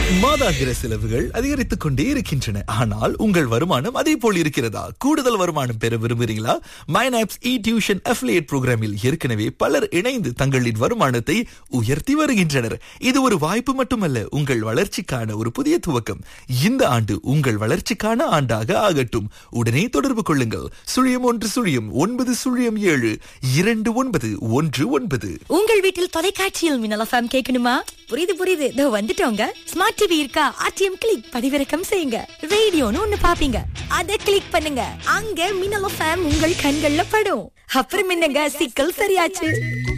மாதாந்திர செலவுகள் அதிகரித்துக் கொண்டே இருக்கின்றன ஆனால் உங்கள் வருமானம் அதே போல் இருக்கிறதா கூடுதல் வருமானம் பெற விரும்புகிறீங்களா மைனாப்ஸ் இ டியூஷன் அஃபிலியேட் புரோகிராமில் ஏற்கனவே பலர் இணைந்து தங்களின் வருமானத்தை உயர்த்தி வருகின்றனர் இது ஒரு வாய்ப்பு மட்டுமல்ல உங்கள் வளர்ச்சிக்கான ஒரு புதிய துவக்கம் இந்த ஆண்டு உங்கள் வளர்ச்சிக்கான ஆண்டாக ஆகட்டும் உடனே தொடர்பு கொள்ளுங்கள் சுழியம் ஒன்று சுழியம் ஒன்பது சுழியம் ஏழு இரண்டு ஒன்பது ஒன்று ஒன்பது உங்கள் வீட்டில் தொலைக்காட்சியில் மின்னல் எஃப்எம் கேட்கணுமா புரியுது புரியுது இதோ வந்துட்டோங்க ஸ்மார்ட் டிவி இருக்கா ஆர்டிஎம் கிளிக் பதிவிறக்கம் செய்யுங்க ரேடியோன்னு ஒண்ணு பாப்பீங்க அத கிளிக் பண்ணுங்க அங்க மின்னல் எஃப்எம் உங்கள் கண்கள்ல படும் அப்புறம் என்னங்க சிக்கல் சரியாச்சு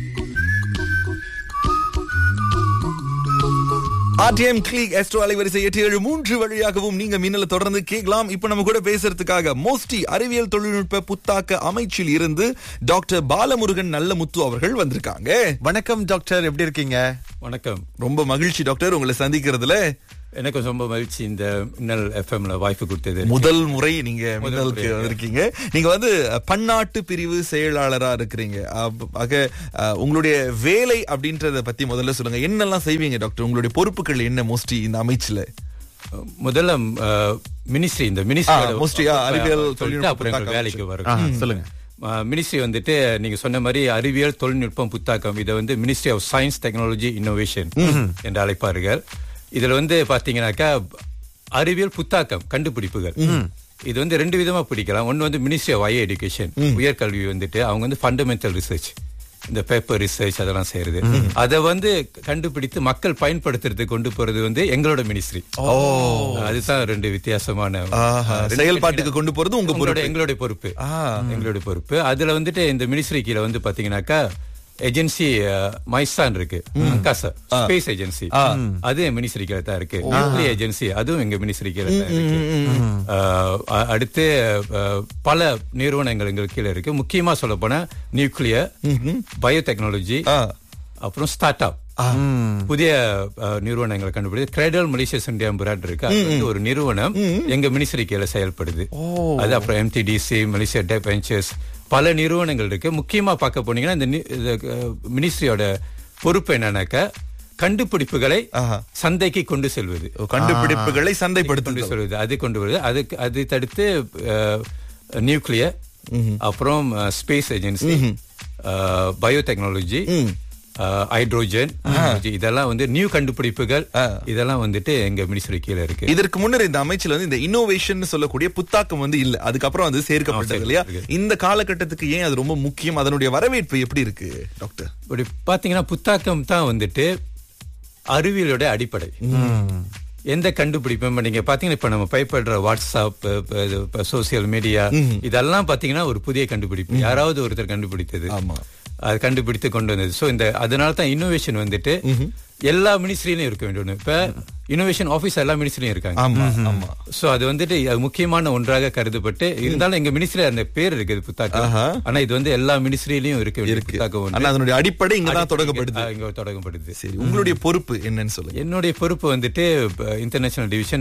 ஆர்டிஎம் கிளிக் எஸ்ட்ரோ அலைவரிசை எட்டு ஏழு மூன்று வழியாகவும் நீங்க மின்னல தொடர்ந்து கேட்கலாம் இப்ப நம்ம கூட பேசுறதுக்காக மோஸ்டி அறிவியல் தொழில்நுட்ப புத்தாக்க அமைச்சில் இருந்து டாக்டர் பாலமுருகன் நல்லமுத்து அவர்கள் வந்திருக்காங்க வணக்கம் டாக்டர் எப்படி இருக்கீங்க வணக்கம் ரொம்ப மகிழ்ச்சி டாக்டர் உங்களை சந்திக்கிறதுல எனக்கு ரொம்ப மகிழ்ச்சி இந்த மின்னல் எஃப்எம்ல வாய்ப்பு கொடுத்தது முதல் முறை நீங்க முதல் மின்னலுக்கு முறையாக. வந்திருக்கீங்க நீங்க வந்து அஹ், பன்னாட்டு பிரிவு செயலாளரா இருக்கிறீங்க அப்ப- ஆக அஹ், உங்களுடைய வேலை அப்படின்றத பத்தி முதல்ல சொல்லுங்க என்னெல்லாம் செய்வீங்க டாக்டர் உங்களுடைய பொறுப்புகள் என்ன மோஸ்ட்லி இந்த அமைச்சுல முதல்ல மினிஸ்ட்ரி இந்த மினிஸ்ட்ரி ஆ, mostly, ஆ, அறிவியல் தொழில்நுட்ப அப்புறம் எங்க புத்தாக்க வேலைக்கு ஆ, வரும் சொல்லுங்க மினிஸ்ட்ரி வந்துட்டு நீங்க சொன்ன மாதிரி அறிவியல் தொழில்நுட்பம் புத்தாக்கம் இதை வந்து ministry of science technology innovation என்று அழைப்பார்கள் இதுல வந்து பாத்தீங்கன்னாக்கா அறிவியல் புத்தாக்கம் கண்டுபிடிப்புகள் இது வந்து ரெண்டு விதமா பிடிக்கலாம் ஒன்னு வந்து மினிஸ்ட்ரி ஆஃப் ஹையர் எஜுகேஷன் உயர்கல்வி வந்துட்டு அவங்க வந்து ஃபண்டமெண்டல் ரிசர்ச் இந்த பேப்பர் ரிசர்ச் அதெல்லாம் செய்யறது அதை வந்து கண்டுபிடித்து மக்கள் பயன்படுத்துறதுக்கு கொண்டு போறது வந்து எங்களோட மினிஸ்ட்ரி அதுதான் ரெண்டு வித்தியாசமான ஆஹா, செயல்பாட்டுக்கு கொண்டு போறது உங்க உங்களோட பொறுப்பு எங்களுடைய பொறுப்பு ஆ. எங்களுடைய பொறுப்பு அதுல வந்துட்டு இந்த மினிஸ்ட்ரி கீழ வந்து பாத்தீங்கன்னாக்கா ஏஜென்சி மைசான் இருக்கு அங்காசா ஸ்பேஸ் ஏஜென்சி அது என் மினிஸ்ட்ரி கீழ தான் இருக்கு நியூக்ளியர் ஏஜென்சி அதுவும் எங்க மினிஸ்ட்ரி கீழ தான் இருக்கு அஹ், அ- அடுத்து அஹ், பல நிறுவனங்கள் எங்களுக்கு கீழ இருக்கு முக்கியமா சொல்ல போனா நியூக்ளியர் பயோடெக்னாலஜி ஆ. அப்புறம் ஸ்டார்ட் அப் புதிய அஹ், நிறுவனங்களை கண்டுபிடிச்சு கிரேடல் மலேசியஸ் இந்தியா பிராண்ட் இருக்கு அது வந்து ஒரு நிறுவனம் எங்க மினிஸ்ட்ரி கீழ செயல்படுது அது அப்புறம் எம்டிடிசி மலேசியா டெப் வெஞ்சர்ஸ் பல நிறுவனங்கள் இருக்கு முக்கியமா பார்க்க போனீங்கன்னா இந்த நி- இந்த, அஹ், மினிஸ்ட்ரியோட பொறுப்பு என்னன்னாக்கா கண்டுபிடிப்புகளை ஆஹா. சந்தைக்கு கொண்டு செல்வது கண்டுபிடிப்புகளை கொண்டு சந்தைப்படுத்துதல் சொல்வது அது கொண்டு வருது அதுக்கு அது தடுத்து நியூக்ளியர் அப்புறம் ஸ்பேஸ் ஏஜென்சி பயோடெக்னாலஜி ஹைட்ரோஜன் இதெல்லாம் வந்து நியூ கண்டுபிடிப்புகள் இதெல்லாம் வந்துட்டு எங்க மினிஸ்ட்ரி கீழ இருக்கு இதற்கு முன்னர் இந்த அமைச்சில் வந்து இந்த இன்னோவேஷன் சொல்லக்கூடிய புத்தாக்கம் வந்து இல்ல அதுக்கப்புறம் அது சேர்க்கப்பட்டது இல்லையா இந்த காலகட்டத்துக்கு ஏன் அது ரொம்ப முக்கியம் அதனுடைய வரவேற்பு எப்படி இருக்கு டாக்டர் இப்படி பாத்தீங்கன்னா புத்தாக்கம் தான் வந்துட்டு அறிவியலோட அடிப்படை எந்த கண்டுபிடிப்பும் இப்ப நீங்க பாத்தீங்கன்னா இப்ப நம்ம பயப்படுற வாட்ஸ்அப் சோசியல் மீடியா இதெல்லாம் பாத்தீங்கன்னா ஒரு புதிய கண்டுபிடிப்பு யாராவது ஒருத்தர் கண்டுபிடித்தது ஆமா. அது கண்டுபிடித்து கொண்டு வந்தது சோ இந்த அதனால தான் இன்னோவேஷன் வந்துட்டு எல்லா மினிஸ்ட்ரியிலும் இருக்க வேண்டும் இப்ப இன்னோவேஷன் ஆபீஸ் எல்லா மினிஸ்ட்ரியும் இருக்காங்க ஆமா ஆமா சோ அது வந்துட்டு அது முக்கியமான ஒன்றாக கருதப்பட்டு இருந்தாலும் எங்க மினிஸ்ட்ரி அந்த பேர் இருக்குது புத்தாக்கம் ஆஹா. ஆனா இது வந்து எல்லா மினிஸ்ட்ரியிலயும் இருக்க வேண்டிய புத்தாக்கம் ஒன்று. ஆனா அதனுடைய அடிப்படை இங்கதான் அடிப்படை தொடங்கப்படுது இங்க- இங்க தொடங்கப்படுது சரி உங்களுடைய பொறுப்பு என்னன்னு சொல்லுங்க என்னுடைய பொறுப்பு வந்துட்டு இன்டர்நேஷனல் டிவிஷன்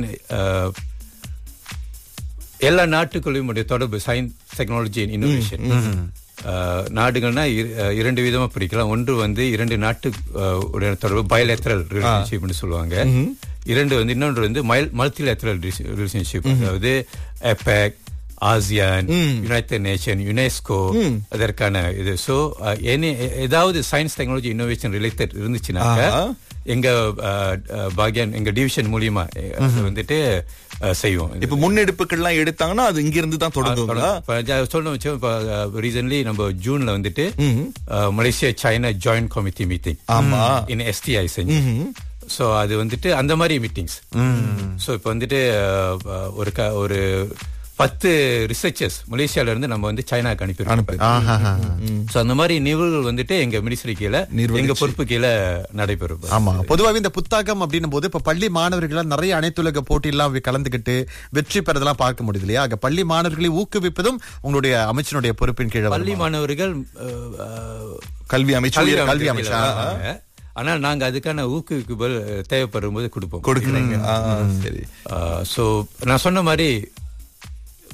எல்லா நாட்டுக்குள்ளையும் உடைய தொடர்பு சயின்ஸ் டெக்னாலஜி இன்னோவேஷன் நாடுகள்னா இர- அஹ், இரண்டு விதமா பிரிக்கலாம் ஒன்று வந்து இரண்டு நாட்டு அஹ், உடைய தொடர்பு பயலேத்தரல் ரிலேஷன்ஷிப்னு சொல்லுவாங்க இரண்டு வந்து இன்னொன்று வந்து மல்டிலேத்தரல் ரிலேஷன்ஷிப் அதாவது APEC ASEAN United Nation UNESCO அதற்கான இது சோ ஏதாவது சயின்ஸ் டெக்னாலஜி இன்னோவேஷன் ரிலேட்டட் இருந்துச்சுனாக்க ஆஹா. எங்க அஹ், அஹ், பாக்யான் எங்க டிவிஷன் மூலியமா அஹ், அது வந்துட்டு அஹ், செய்வோம் இப்ப முன்னெடுப்புகள்லாம் எடுத்தாங்கன்னா அது இங்க இருந்து தான் தொடங்குங்களா சொல்ல வச்சோம் இப்போ ரீசன்ட்லி நம்ம ஜூன்ல வந்துட்டு அஹ், Malaysia China joint committee meeting ஆமா. இன் எஸ்டிஐ செஞ்சு சோ அது வந்துட்டு அந்த மாதிரி மீட்டிங்ஸ் சோ இப்போ வந்துட்டு அஹ், அஹ், ஒரு க- ஒரு பத்து ரிசர்ச்சர்ஸ் மலேசியால இருந்து நம்ம வந்து சைனாக்கு அனுப்பியிருக்கோம் ஆஹாஹா. சோ அந்த மாதிரி நிகழ்வுகள் வந்துட்டு எங்க மினிஸ்ட்ரி கீழே நிர்வகிச்சு. எங்க பொறுப்பு கீழே நடைபெறும் ஆமா பொதுவாகவே இந்த புத்தாக்கம் அப்படின்னும் போது இப்ப பள்ளி மாணவர்கள் நிறைய அனைத்துலக போட்டியெல்லாம் கலந்துகிட்டு வெற்றி பெறதெல்லாம் பார்க்க முடியுது இல்லையா ஆக பள்ளி மாணவர்களை ஊக்குவிப்பதும் உங்களுடைய அமைச்சனுடைய பொறுப்பின் கீழே பள்ளி வருமா? மாணவர்கள் அஹ், அஹ், கல்வி அமைச்சு கல்வி உயர் கல்வி அமைச்சர் அமைச்சர். கீழ வராங்க. ஆனா நாங்க அதுக்கான ஊக்குவிப்புகள் அஹ், தேவைப்படும் போது கொடுப்போம் கொடுக்குறீங்க ஆ, சரி சோ நான் சொன்ன மாதிரி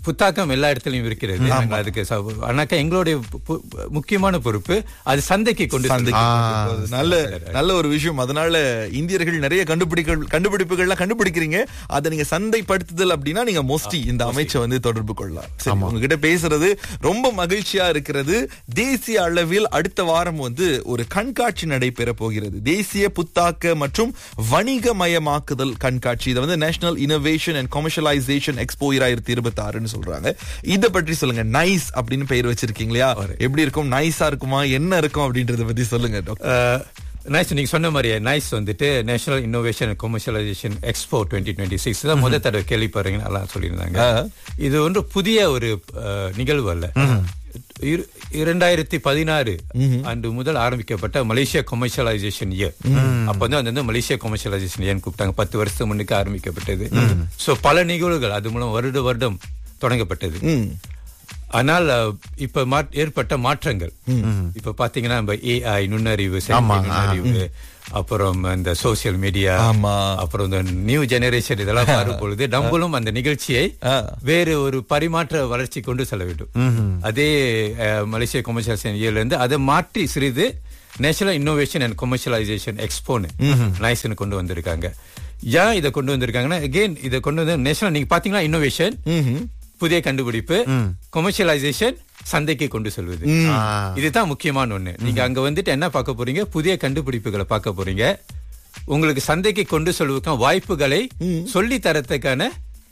புத்தாக்கம் எல்லா இடத்துலயும் இருக்கிறது நாங்க அதுக்கு ச- ஆனாக்கா எங்களுடைய பு- பு- முக்கியமான பொறுப்பு அது சந்தைக்கு கொண்டு சந்தைக்கு செல்வது. கொண்டு போறது. நல்ல நல்ல ஒரு விஷயம் அதனால இந்தியர்கள் நிறைய கண்டுபிடிக்க கண்டுபிடிப்புகள்லாம் கண்டுபிடிக்கிறீங்க அதை நீங்க சந்தைப்படுத்துதல் அப்படின்னா நீங்க மோஸ்ட்லி இந்த அமைச்சை வந்து தொடர்பு கொள்ளலாம் சரி உங்ககிட்ட பேசுறது ரொம்ப மகிழ்ச்சியா இருக்கிறது தேசிய அளவில் அடுத்த வாரம் வந்து ஒரு கண்காட்சி நடைபெற போகிறது தேசிய புத்தாக்க மற்றும் வணிகமயமாக்குதல் கண்காட்சி இதை வந்து national innovation and commercialisation expo இராயிரத்தி இருபத்தி ஆறுன்னு சொல்றாங்க இத பற்றி சொல்லுங்க நைஸ் அப்படின்னு பெயர் வச்சிருக்கீங்க இல்லையா எப்படி இருக்கும் நைஸா இருக்குமா என்ன இருக்கும் அப்படின்றத பத்தி சொல்லுங்க டாக்டர் நைஸ் நீங்க சொன்ன மாதிரியே நைஸ் வந்துட்டு national innovation and commercialisation expo twenty twenty six தான் முதல் தடவை கேள்விப்படுறீங்க நல்லா சொல்லியிருந்தாங்க இது ஒன்று புதிய ஒரு அஹ், நிகழ்வு அல்ல இரு- இரண்டாயிரத்தி பதினாறு ஆண்டு முதல் ஆரம்பிக்கப்பட்ட மலேசியா கமர்ஷியலைசேஷன் இயர் அப்ப வந்து அது வந்து மலேசியா கமர்ஷியலைசேஷன் இயர்னு கூப்பிட்டாங்க பத்து வருஷத்துக்கு முன்னுக்கு ஆரம்பிக்கப்பட்டது சோ பல நிகழ்வுகள் அது மூலம் வருட வருடம் தொடங்கப்பட்டது ம் ஆனால் அஹ், இப்ப மாற்- ஏற்பட்ட மாற்றங்கள் இப்ப பாத்தீங்கன்னா நம்ம ஏஐ நுண்ணறிவு செயற்கை நுண்ணறிவு அப்புறம் இந்த சோசியல் மீடியா ஆமா. அப்புறம் இந்த நியூ ஜெனரேஷன் இதெல்லாம் வரும் பொழுது நம்மளும் அந்த நிகழ்ச்சியை ஆ. வேறு ஒரு பரிமாற்ற வளர்ச்சி கொண்டு செல்ல வேண்டும் அதே அஹ், மலேசிய கமர்ஷியலைசேஷன் இயர்ல இருந்து அதை மாற்றி சிறிது நேஷனல் இன்னோவேஷன் அண்ட் கமர்ஷியலைசேஷன் எக்ஸ்போன்னு நைஸ்னு கொண்டு வந்திருக்காங்க ஏன் இதை கொண்டு வந்திருக்காங்கன்னா அகைன் இதை கொண்டு வந்து நேஷனல் நீங்க பாத்தீங்கன்னா இன்னோவேஷன் புதிய கண்டுபிடிப்பு கமர்ஷியலைசேஷன் சந்தைக்கு கொண்டு செல்வது ஆ. இதுதான் முக்கியமான ஒண்ணு நீங்க அங்க வந்துட்டு என்ன பார்க்க போறீங்க புதிய கண்டுபிடிப்புகளை பார்க்க போறீங்க உங்களுக்கு சந்தைக்கு கொண்டு செல்வதற்கான வாய்ப்புகளை சொல்லி தரத்துக்கான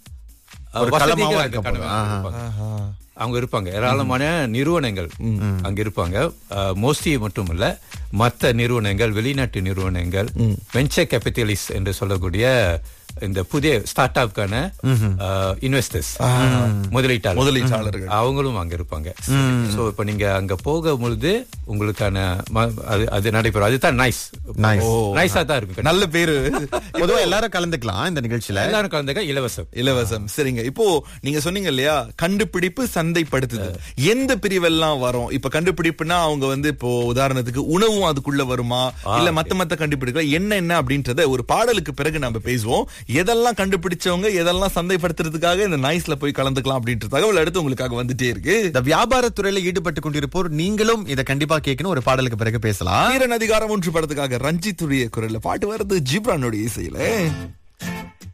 அஹ், ஒரு வசதிகள் களமாவும் அங்க இருக்க போகுது. கணவன் இருப்பாங்க. அவங்க இருப்பாங்க ஏராளமான நிறுவனங்கள் அங்க இருப்பாங்க மோஸ்டி மட்டும் இல்ல மத்த நிறுவனங்கள் வெளிநாட்டு நிறுவனங்கள் வெஞ்சர் கேபிட்டலிஸ்ட் என்று சொல்லக்கூடிய இந்த புதிய ஸ்டார்ட் அப்கான இன்வெஸ்டர்ஸ் முதலீட்டாளர் முதலீட்டாளர்கள். அவங்களும் அங்க இருப்பாங்க சோ இப்ப நீங்க அங்க போக பொழுது உங்களுக்கான ம- அது அது நடைபெறும் அதுதான் நைஸ் Nice. நைஸா தான் இருக்கும் நல்ல பேரு பொதுவா எல்லாரும் கலந்துக்கலாம் இந்த நிகழ்ச்சியில எல்லாரும் கலந்துக்க இலவசம் இலவசம் சரிங்க இப்போ நீங்க சொன்னீங்க இல்லையா கண்டுபிடிப்பு சந்தைப்படுத்துதல் எந்த பிரிவெல்லாம் வரும் இப்ப கண்டுபிடிப்புனா அவங்க வந்து இப்போ உதாரணத்துக்கு உணவும் அதுக்குள்ள வருமா இல்ல மத்த மத்த கண்டுபிடிப்புகள் என்ன என்ன அப்படின்றத ஒரு பாடலுக்கு பிறகு நம்ம பேசுவோம் எதெல்லாம் கண்டுபிடிச்சவங்க எதெல்லாம் சந்தைப்படுத்துறதுக்காக இந்த நைஸ்ல போய் கலந்துக்கலாம் அப்படின்ற தகவல் அடுத்து உங்களுக்காக வந்துட்டே இருக்கு இந்த வியாபாரத்துறையில ஈடுபட்டு கொண்டிருப்போர் நீங்களும் இதை கண்டிப்பா கேட்கணும் ஒரு பாடலுக்கு பிறகு பேசலாம் வீரன் அதிகாரம் ஒன்று படத்துக்காக ரஞ்சித்துடைய குரல்ல பாட்டு வருது ஜிப்ரானுடைய இசையில